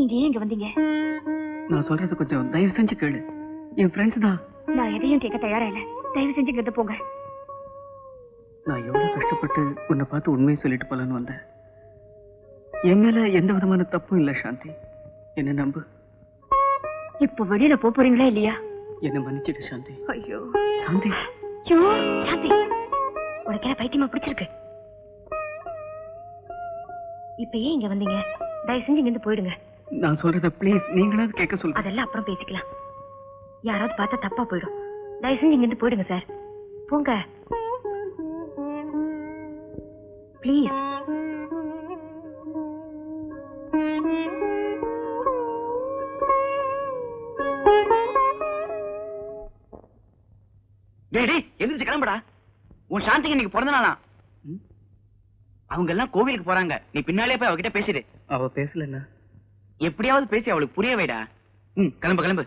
நீங்க ஏன் இங்க வந்தீங்க நான் சொல்றது கொஞ்சம் தயவு செஞ்சு கேளு என் ஃப்ரெண்ட்ஸ் தான் நான் எதையும் கேட்க தயாரா இல்ல தயவு செஞ்சு இங்க போங்க நான் எவ்வளவு கஷ்டப்பட்டு உன்னை பார்த்து உண்மையை சொல்லிட்டு போலான்னு வந்தேன் என் மேல எந்த விதமான தப்பும் இல்ல சாந்தி என்ன நம்பு இப்போ வெளியில போப் போறீங்களா இல்லையா என்ன மன்னிச்சிடு சாந்தி ஐயோ சாந்தி ஐயோ சாந்தி உனக்கு என்ன பைத்தியமா பிடிச்சிருக்கு இப்ப ஏன் இங்க வந்தீங்க தயவு செஞ்சு இங்க இருந்து போயிடுங்க நான் சொல்றத ப்ளீஸ் நீங்களாவது கேட்க சொல்லுங்க அதெல்லாம் அப்புறம் பேசிக்கலாம் யாராவது பார்த்தா தப்பா போயிடும் தயவு செஞ்சு இங்க இருந்து போயிடுங்க சார் போங்க ப்ளீஸ் டேய் டேய் எந்திரிச்சு கிளம்புடா உன் சாந்திக்கு இன்னைக்கு பிறந்த நாளாம் அவங்க எல்லாம் கோவிலுக்கு போறாங்க நீ பின்னாலே போய் அவகிட்ட பேசிடு அவ பேசலன்னா எப்படியாவது பேசி அவளுக்கு புரிய வைடா ம் கிளம்பு கிளம்பு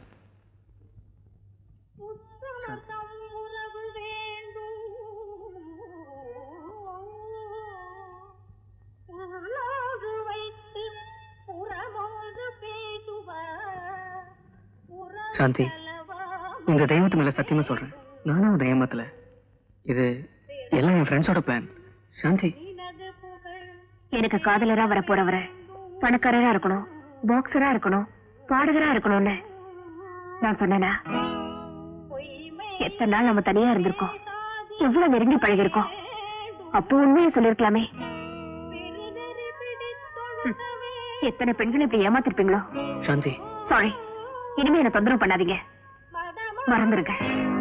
சாந்தி இந்த தெய்வத்து மேல சத்தியமா சொல்றேன் நானும் அதை ஏமாத்தல இது எல்லாம் என் ஃப்ரெண்ட்ஸோட பிளான் சாந்தி எனக்கு காதலரா வர போறவர பணக்காரரா இருக்கணும் பாக்ஸரா இருக்கணும் பாடகரா இருக்கணும்னு நான் சொன்னேனா எத்தனை நாள் நம்ம தனியா இருந்திருக்கோம் எவ்வளவு நெருங்கி பழகிருக்கோம் அப்போ உண்மையை சொல்லிருக்கலாமே ம், எத்தனை பெண்கள் இப்படி ஏமாத்திருப்பீங்களோ சாந்தி சாரி இனிமே என்ன தொந்தரவு பண்ணாதீங்க மறந்துருங்க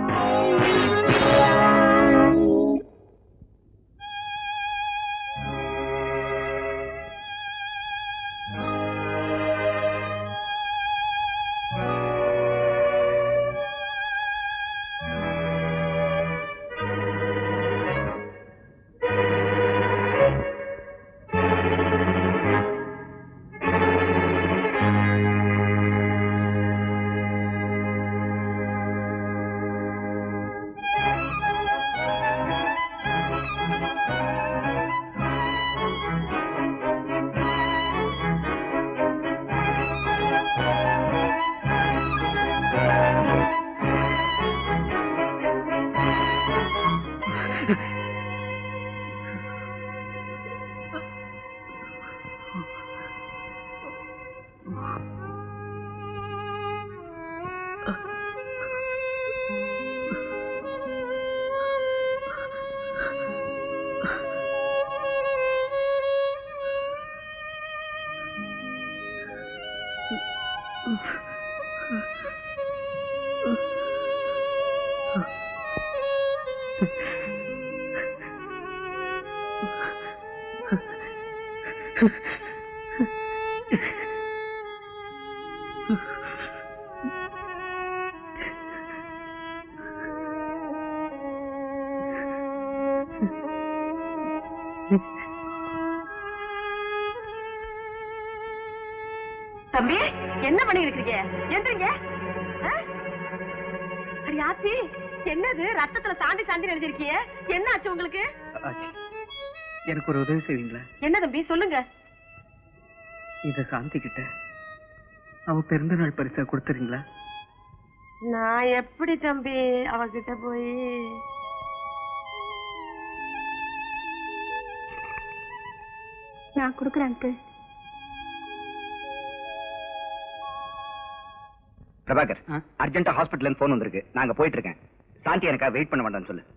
தம்பி என்ன பண்ணி இருக்கீங்க எந்திரிங்க ஆ? அடி ஆச்சி என்னது ரத்தத்துல சாண்டி சாண்டி எழுதிருக்கீங்க என்ன ஆச்சு உங்களுக்கு ஆச்சி எனக்கு ஒரு உதவி செய்வீங்களா என்ன தம்பி சொல்லுங்க இத சாந்தி கிட்ட அவ பிறந்த நாள் பரிசா கொடுத்துறீங்களா நான் எப்படி தம்பி அவகிட்ட போய் நான் கொடுக்குறேன் அங்கிள் பிரபாகர் அர்ஜென்ட்டா ஹாஸ்பிட்டல் இருந்து போன் வந்திருக்கு நாங்க போயிட்டு இருக்கேன் சாந்தி எனக்கா வெயிட் பண்ண வேண்டாம்னு சொல்லு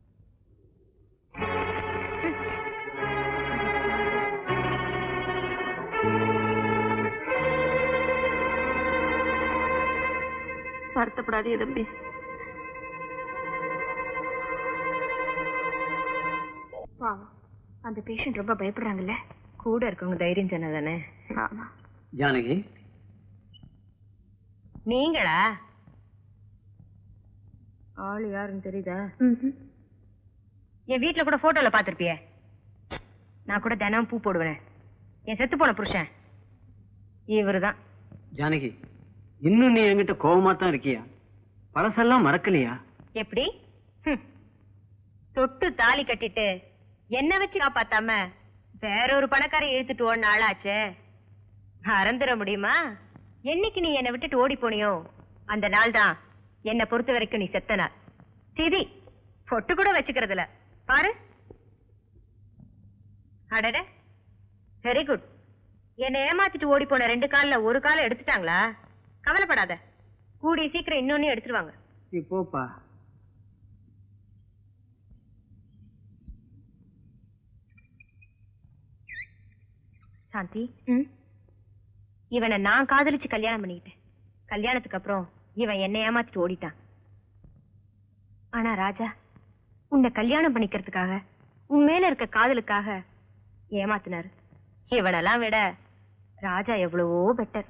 வருத்தப்படாதீங்க தம்பி பாவம் அந்த பேஷண்ட் ரொம்ப பயப்படுறாங்கல்ல கூட இருக்கவங்க தைரியம் சொன்னதானே ஆமா ஜானகி நீங்களா ஆளு யாருன்னு தெரியுதா என் வீட்ல கூட போட்டோல பாத்திருப்பிய நான் கூட தினம் பூ போடுவேன் என் செத்து போன புருஷன் இவருதான் ஜானகி இன்னும் நீ என்கிட்ட கோவமா தான் இருக்கியா பழசெல்லாம் மறக்கலையா எப்படி ஹம். தொட்டு தாலி கட்டிட்டு என்ன வச்சு காப்பாத்தாம வேற ஒரு பணக்காரை இழுத்துட்டு ஓடின ஆளாச்சே மறந்துட முடியுமா என்னைக்கு நீ என்னை விட்டுட்டு ஓடி போனியோ அந்த நாள் தான் என்னை பொறுத்த வரைக்கும் நீ செத்த நாள் திதி பொட்டு கூட வச்சுக்கிறதுல பாரு அடட வெரி குட் என்னை ஏமாத்திட்டு ஓடி போன ரெண்டு கால்ல ஒரு காலை எடுத்துட்டாங்களா கவலைப்படாத கூடிய சீக்கிரம் இன்னொன்னு எடுத்துருவாங்க நீ போப்பா சாந்தி இவனை நான் காதலிச்சு கல்யாணம் பண்ணிக்கிட்டேன் கல்யாணத்துக்கு அப்புறம் இவன் என்னை ஏமாத்திட்டு ஓடிட்டான் ஆனா ராஜா உன்னை கல்யாணம் பண்ணிக்கிறதுக்காக உன் மேல இருக்க காதலுக்காக ஏமாத்தினாரு இவனெல்லாம் விட ராஜா எவ்வளவோ பெட்டர்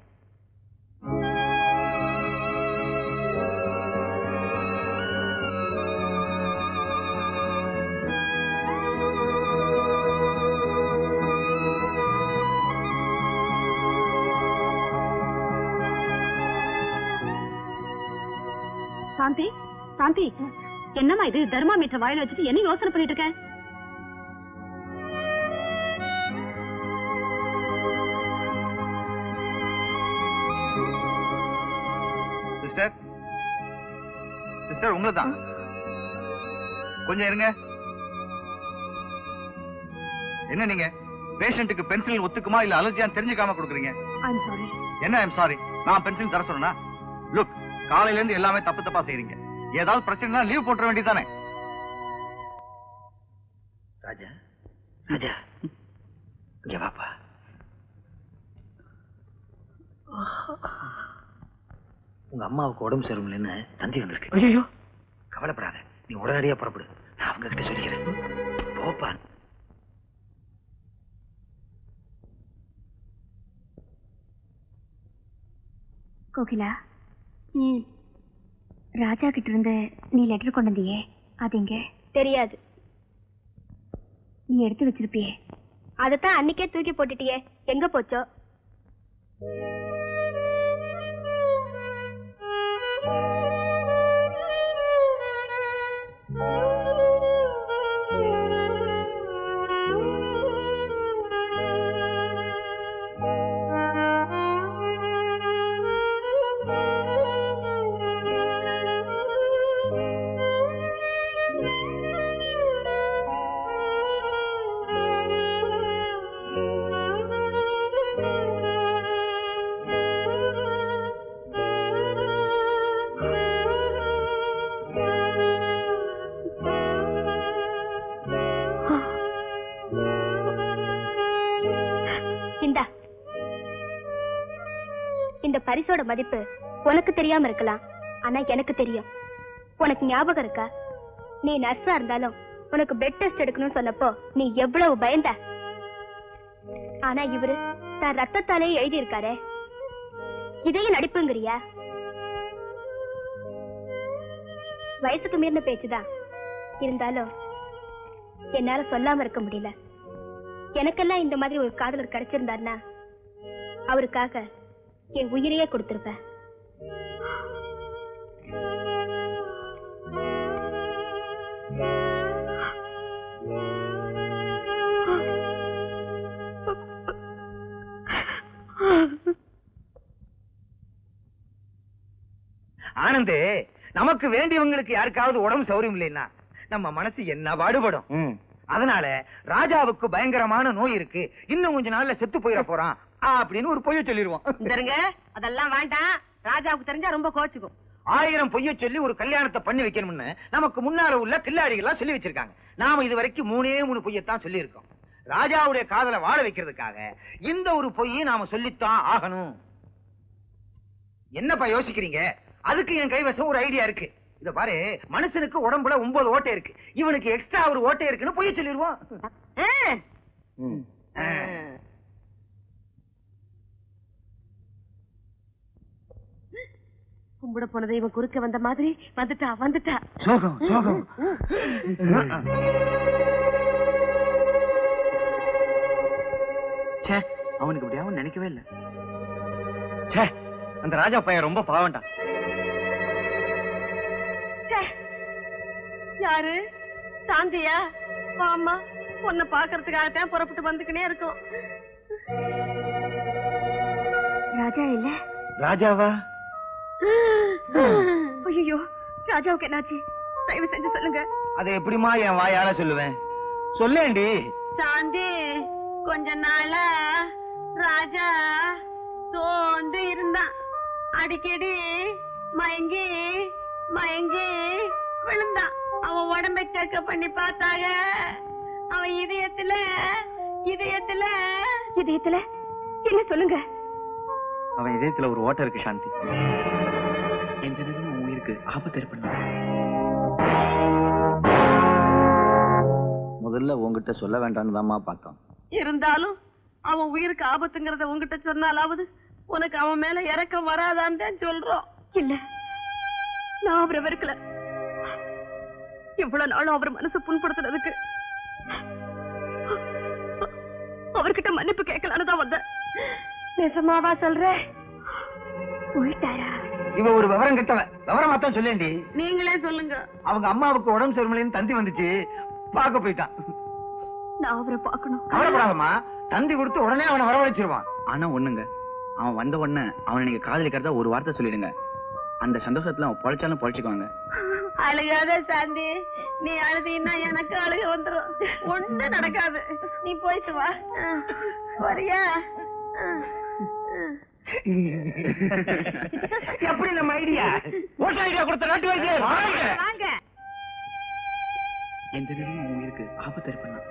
சாந்தி சாந்தி என்னம்மா இது தர்மாமீட்டர் வாயில வச்சுட்டு என்ன யோசனை பண்ணிட்டு இருக்க சிஸ்டர் சிஸ்டர் உங்களை தான் கொஞ்சம் இருங்க என்ன நீங்க பேஷண்ட்டுக்கு பென்சில் ஒத்துக்குமா இல்ல அலர்ஜியான்னு தெரிஞ்சுக்காம கொடுக்குறீங்க ஐம் சாரி என்ன ஐம் சாரி நான் பென்சில் தர சொன்னா லுக் காலையில இருந்து எல்லாமே தப்பு தப்பா செய்றீங்க ஏதாவது பிரச்சனைனா லீவ் போட்டுற வேண்டியதானே ராஜா ராஜா இங்க வாப்பா உங்க அம்மாவுக்கு உடம்பு சரியில்லைன்னு தந்தி வந்திருக்கு ஐயோ கவலைப்படாத நீ உடனடியா புறப்படு நான் அவங்க கிட்ட சொல்லிக்கிறேன் போப்பா கோகிலா ம் ராஜா கிட்ட இருந்து நீ லெட்டர் கொண்டு வந்தியே அது எங்க தெரியாது நீ எடுத்து வச்சிருப்பியே அதைத்தான் அன்னைக்கே தூக்கி போட்டுட்டியே எங்க போச்சோ இந்தா இந்த பரிசோட மதிப்பு உனக்கு தெரியாம இருக்கலாம் ஆனா எனக்கு தெரியும் உனக்கு ஞாபகம் இருக்கா நீ நர்ஸா இருந்தாலும் உனக்கு பெட் டெஸ்ட் எடுக்கணும்னு சொன்னப்போ நீ எவ்வளவு பயந்த ஆனா இவரு தான் ரத்தத்தாலே எழுதி இருக்காரே இதையும் நடிப்புங்கிறியா வயசுக்கு மீறின பேச்சுதான் இருந்தாலும் என்னால சொல்லாம இருக்க முடியல எனக்கெல்லாம் இந்த மாதிரி ஒரு காதலர் கிடைச்சிருந்தாருன்னா அவருக்காக என் உயிரையே கொடுத்திருப்பேன் ஆனந்து நமக்கு வேண்டியவங்களுக்கு யாருக்காவது உடம்பு சௌரியம் இல்லைன்னா நம்ம மனசு என்ன பாடுபடும் அதனால ராஜாவுக்கு பயங்கரமான நோய் இருக்கு இன்னும் கொஞ்ச நாள்ல செத்து போயிட போறான் அப்படின்னு ஒரு பொய்ய சொல்லிடுவோம் இந்தருங்க அதெல்லாம் வேண்டாம் ராஜாவுக்கு தெரிஞ்சா ரொம்ப கோச்சுக்கும் ஆயிரம் பொய்ய சொல்லி ஒரு கல்யாணத்தை பண்ணி வைக்கணும்னு நமக்கு முன்னால உள்ள கில்லாடிகள் சொல்லி வச்சிருக்காங்க நாம இது வரைக்கும் மூணே மூணு பொய்யத்தான் சொல்லி இருக்கோம் ராஜாவுடைய காதலை வாழ வைக்கிறதுக்காக இந்த ஒரு பொய்யை நாம சொல்லித்தான் ஆகணும் என்னப்பா யோசிக்கிறீங்க அதுக்கு என் கைவசம் ஒரு ஐடியா இருக்கு இத பாரு மனுஷனுக்கு உடம்புல ஒன்பது ஓட்டை இருக்கு இவனுக்கு எக்ஸ்ட்ரா ஒரு ஓட்டை இருக்குன்னு பொய்ய சொல்லிடுவோம் ஆ. ஆ. கும்பிட போனதை இவன் குறுக்க வந்த மாதிரி வந்துட்டா வந்துட்டா சோகம் சோகம் ச்சே அவனுக்கு இப்படியாவும் நினைக்கவே இல்ல ச்சே அந்த ராஜா பையன் ரொம்ப பாவம்டா ச்சே. யாரு சாந்தியா வாம்மா உன்னை பாக்குறதுக்காகத்தான் புறப்பட்டு வந்துக்கினே இருக்கோம் ராஜா இல்ல ராஜாவா ஐயோ ராஜாவுக்கு என்னாச்சு தயவு செஞ்சு சொல்லுங்க அதை எப்படிமா என் வாயால சொல்லுவேன் சொல்லேண்டி சாந்தி கொஞ்ச நாளா ராஜா சோர்ந்து இருந்தான் அடிக்கடி மயங்கி மயங்கி விழுந்தான் அவன் உடம்பை செக்க பண்ணி பார்த்தாங்க அவன் இதயத்துல இதயத்துல இதயத்துல என்ன சொல்லுங்க அவன் இதயத்துல ஒரு ஓட்டை இருக்கு சாந்தி எந்த நேரமும் உன் உயிருக்கு ஆபத்து ஏற்படலாம் முதல்ல உங்ககிட்ட சொல்ல வேண்டாம்னு தான்மா பார்த்தோம் இருந்தாலும் அவன் உயிருக்கு ஆபத்துங்கிறத உன்கிட்ட சொன்னாலாவது உனக்கு அவன் மேல இறக்கம் வராதான்னு தான் சொல்றோம் இல்ல நான் அவரை வெறுக்கல இவ்வளவு நாளும் அவர் மனசு புண்படுத்துறதுக்கு அவர்கிட்ட மன்னிப்பு கேட்கலான்னு தான் வந்தேன் நிஜமாவா சொல்ற போயிட்டாரா இவ ஒரு விவரம் கெட்டவ விவரமா தான் சொல்லேண்டி நீங்களே சொல்லுங்க அவங்க அம்மாவுக்கு உடம்பு சரியில்லைன்னு தந்தி வந்துச்சு பார்க்க போயிட்டான் நான் அவரை பார்க்கணும் கவலைப்படாதம்மா தந்தி கொடுத்து உடனே அவனை வரவழைச்சிருவான் ஆனா ஒண்ணுங்க அவன் வந்த உடனே அவனை நீங்க காதலிக்கிறதா ஒரு வார்த்தை சொல்லிடுங்க அந்த சந்தோஷத்துல அவன் பொழைச்சாலும் பொழைச்சுக்குவாங்க அழுகாத சாந்தி நீ அழுதீன்னா எனக்கு அழுக வந்துரும் ஒண்ணு நடக்காது நீ போயிட்டு வா அஹ், வரியா அஹ், அஹ். எப்படி நம்ம ஐடியா ஓட்ட ஐடியா கொடுத்த நாட்டு வைத்தியர் வாங்க எந்த நேரமும் உன் உயிருக்கு ஆபத்து ஏற்படலாம்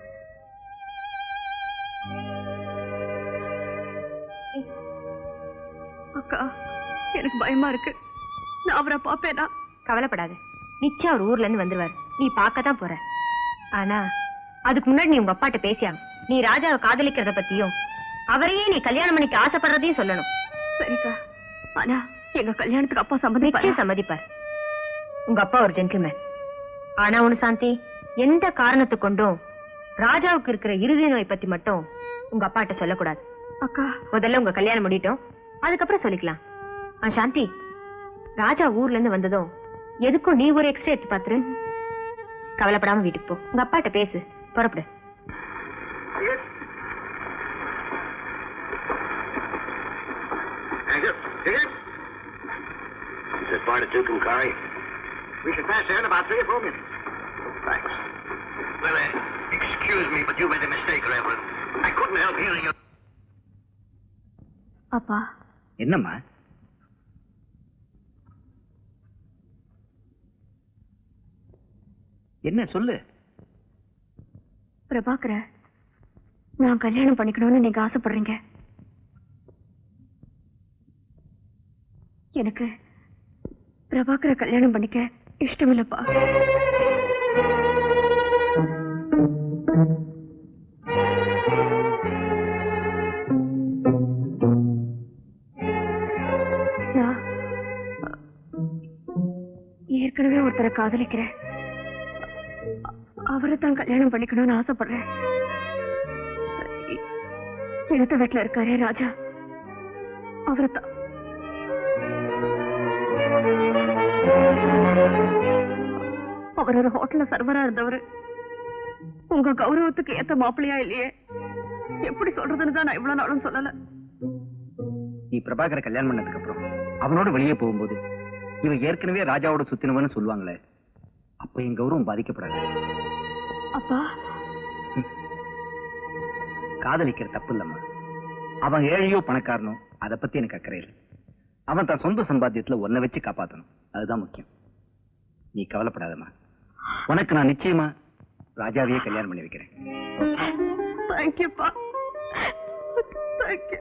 அக்கா எனக்கு பயமா இருக்கு நான் அவரை பாப்பேனா கவலைப்படாத நிச்சயம் அவர் ஊர்ல இருந்து வந்துருவாரு நீ பார்க்க தான் போற ஆனா அதுக்கு முன்னாடி நீ உங்க அப்பாட்ட பேசியாங்க நீ ராஜாவை காதலிக்கிறத பத்தியும் அவரையே நீ கல்யாணம் பண்ணிக்க ஆசைப்படுறதையும் சொல்லணும் சரிக்கா ஆனா எங்க கல்யாணத்துக்கு அப்பா சம்மதிப்பாரா நிச்சயம் சம்மதிப்பார் உங்க அப்பா ஒரு ஜென்டில்மேன் ஆனா ஒண்ணு சாந்தி எந்த காரணத்தை கொண்டும் ராஜாவுக்கு இருக்கிற இறுதி நோய் பத்தி மட்டும் உங்க அப்பாட்ட சொல்லக்கூடாது அக்கா முதல்ல உங்க கல்யாணம் முடியட்டும் அதுக்கப்புறம் சொல்லிக்கலாம் ஆ சாந்தி ராஜா ஊர்ல இருந்து வந்ததும் எதுக்கும் நீ ஒரு எக்ஸ்ட்ரா எடுத்து பாத்துரு கவலைப்படாம வீட்டுக்கு போ உங்க அப்பாட்ட பேசு புறப்படு Is it far to Tucum, Kari? We should pass there in about three or four minutes. Thanks. Well, uh, excuse me, but you made a mistake, Reverend. I couldn't help hearing your... அப்பா என்னம்மா என்ன சொல்லு பிரபாகர நான் கல்யாணம் பண்ணிக்கணும்னு நீங்க ஆசைப்படுறீங்க எனக்கு பிரபாகர கல்யாணம் பண்ணிக்க இஷ்டம் இல்லப்பா நான் ஏற்கனவே ஒருத்தரை காதலிக்கிறேன் அவரை தான் கல்யாணம் பண்ணிக்கணும்னு ஆசைப்படுறேன் எடுத்த வீட்டுல இருக்காரே ராஜா அவரை தான் அவர் ஒரு ஹோட்டல்ல சர்வரா இருந்தவர் உங்க கௌரவத்துக்கு ஏத்த மாப்பிள்ளையா இல்லையே எப்படி சொல்றதுன்னு தான் நான் இவ்வளவு நாளும் சொல்லல நீ பிரபாகரை கல்யாணம் பண்ணதுக்கு அப்புறம் அவனோட வெளியே போகும்போது இவன் ஏற்கனவே ராஜாவோட சுத்தினவன்னு சொல்லுவாங்களே அப்ப என் கௌரவம் பாதிக்கப்படாது அப்பா காதலிக்கிற தப்பு இல்லம்மா அவன் ஏழையோ பணக்காரனோ அதை பத்தி எனக்கு அக்கறை இல்லை அவன் தன் சொந்த சம்பாத்தியத்துல ஒன்ன வச்சு காப்பாத்தணும் அதுதான் முக்கியம் நீ கவலைப்படாதம்மா உனக்கு நான் நிச்சயமா ராஜாவையே கல்யாணம் பண்ணி வைக்கிறேன் தேங்க்யூப்பா தேங்க்யூ